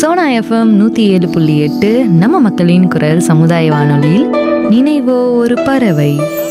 Sona FM நூற்றி ஏழு புள்ளி எட்டு நம்ம மக்களின் குரல் சமுதாய வானொலியில் நினைவோ ஒரு பறவை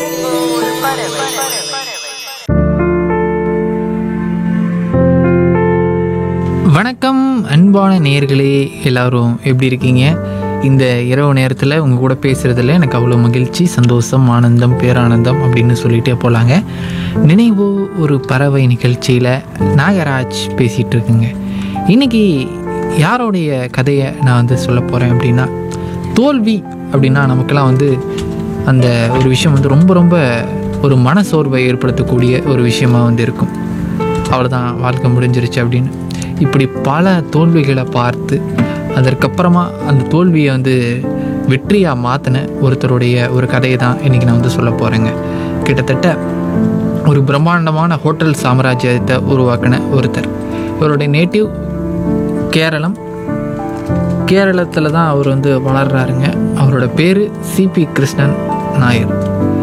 வணக்கம் அன்பான நேயர்களே எல்லாரும் எப்படி இருக்கீங்க இந்த இரவு நேரத்தில் உங்கள் கூட பேசுகிறதுல எனக்கு அவ்வளோ மகிழ்ச்சி சந்தோஷம் ஆனந்தம் பேரானந்தம் அப்படின்னு சொல்லிட்டே போகலாங்க நினைவு ஒரு பறவை நிகழ்ச்சியில் நாகராஜ் பேசிகிட்டு இருக்குங்க இன்னைக்கு யாருடைய கதையை நான் வந்து சொல்ல போகிறேன் அப்படின்னா தோல்வி அப்படின்னா நமக்கெல்லாம் வந்து அந்த ஒரு விஷயம் வந்து ரொம்ப ரொம்ப ஒரு மனசோர்வை ஏற்படுத்தக்கூடிய ஒரு விஷயமா வந்து இருக்கும் அவ்வளோதான் வாழ்க்கை முடிஞ்சிருச்சு அப்படின்னு இப்படி பல தோல்விகளை பார்த்து அதற்கப்புறமா அந்த தோல்வியை வந்து வெற்றியாக மாற்றின ஒருத்தருடைய ஒரு கதையை தான் இன்றைக்கி நான் வந்து சொல்ல போகிறேங்க கிட்டத்தட்ட ஒரு பிரம்மாண்டமான ஹோட்டல் சாம்ராஜ்யத்தை உருவாக்கின ஒருத்தர் இவருடைய நேட்டிவ் கேரளம் கேரளத்தில் தான் அவர் வந்து வளர்றாருங்க அவரோட பேர் சிபி கிருஷ்ணன் நாயர்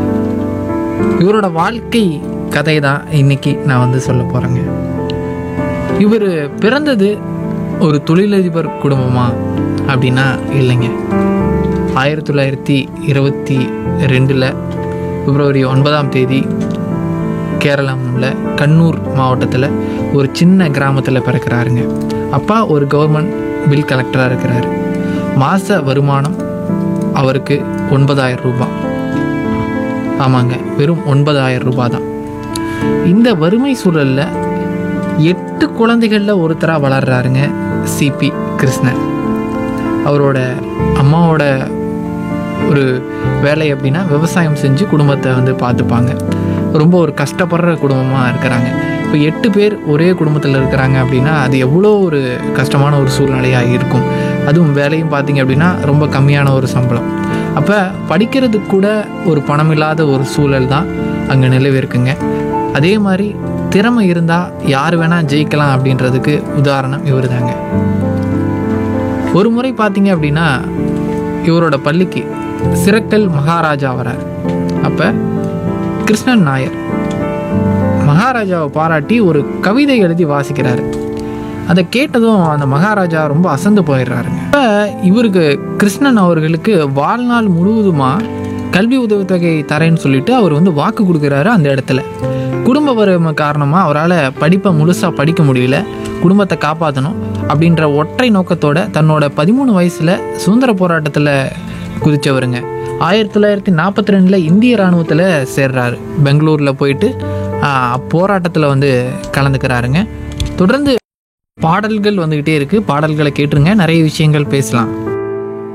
இவரோட வாழ்க்கை கதை தான் இன்னைக்கு நான் வந்து சொல்ல போகிறேங்க இவர் பிறந்தது ஒரு தொழிலதிபர் குடும்பமா அப்படின்னா இல்லைங்க ஆயிரத்தி தொள்ளாயிரத்தி இருபத்தி ரெண்டில் பிப்ரவரி ஒன்பதாம் தேதி கேரளம்ல கண்ணூர் மாவட்டத்தில் ஒரு சின்ன கிராமத்தில் பிறக்கிறாருங்க அப்பா ஒரு கவர்மெண்ட் பில் கலெக்டராக இருக்கிறாரு மாத வருமானம் அவருக்கு ஒன்பதாயிரம் ரூபாய் ஆமாங்க வெறும் ஒன்பதாயிரம் ரூபாய் தான் இந்த வறுமை சூழலில் எட்டு குழந்தைகளில் ஒருத்தராக வளர்றாருங்க சிபி கிருஷ்ணன் அவரோட அம்மாவோட ஒரு வேலை அப்படின்னா விவசாயம் செஞ்சு குடும்பத்தை வந்து பார்த்துப்பாங்க ரொம்ப ஒரு கஷ்டப்படுற குடும்பமாக இருக்கிறாங்க இப்போ எட்டு பேர் ஒரே குடும்பத்தில் இருக்கிறாங்க அப்படின்னா அது எவ்வளோ ஒரு கஷ்டமான ஒரு சூழ்நிலையாக இருக்கும் அதுவும் வேலையும் பார்த்தீங்க அப்படின்னா ரொம்ப கம்மியான ஒரு சம்பளம் அப்போ படிக்கிறதுக்கு கூட ஒரு பணம் இல்லாத ஒரு சூழல் தான் அங்கே நிலவிருக்குங்க அதே மாதிரி திறமை இருந்தால் யார் வேணால் ஜெயிக்கலாம் அப்படின்றதுக்கு உதாரணம் இவர் தாங்க ஒரு முறை பார்த்தீங்க அப்படின்னா இவரோட பள்ளிக்கு சிறக்கல் மகாராஜா வரார் அப்போ கிருஷ்ணன் நாயர் மகாராஜாவை பாராட்டி ஒரு கவிதை எழுதி வாசிக்கிறாரு அதை கேட்டதும் அந்த மகாராஜா ரொம்ப அசந்து போயிடுறாருங்க இப்போ இவருக்கு கிருஷ்ணன் அவர்களுக்கு வாழ்நாள் முழுவதுமாக கல்வி உதவித்தொகை தரேன்னு சொல்லிட்டு அவர் வந்து வாக்கு கொடுக்குறாரு அந்த இடத்துல குடும்ப வறுமை காரணமாக அவரால் படிப்பை முழுசாக படிக்க முடியல குடும்பத்தை காப்பாற்றணும் அப்படின்ற ஒற்றை நோக்கத்தோட தன்னோட பதிமூணு வயசில் சுதந்திர போராட்டத்தில் குதிச்சவருங்க ஆயிரத்தி தொள்ளாயிரத்தி நாற்பத்தி ரெண்டில் இந்திய இராணுவத்தில் சேர்றாரு பெங்களூரில் போயிட்டு போராட்டத்தில் வந்து கலந்துக்கிறாருங்க தொடர்ந்து பாடல்கள் வந்துக்கிட்டே இருக்குது பாடல்களை கேட்டுருங்க நிறைய விஷயங்கள் பேசலாம்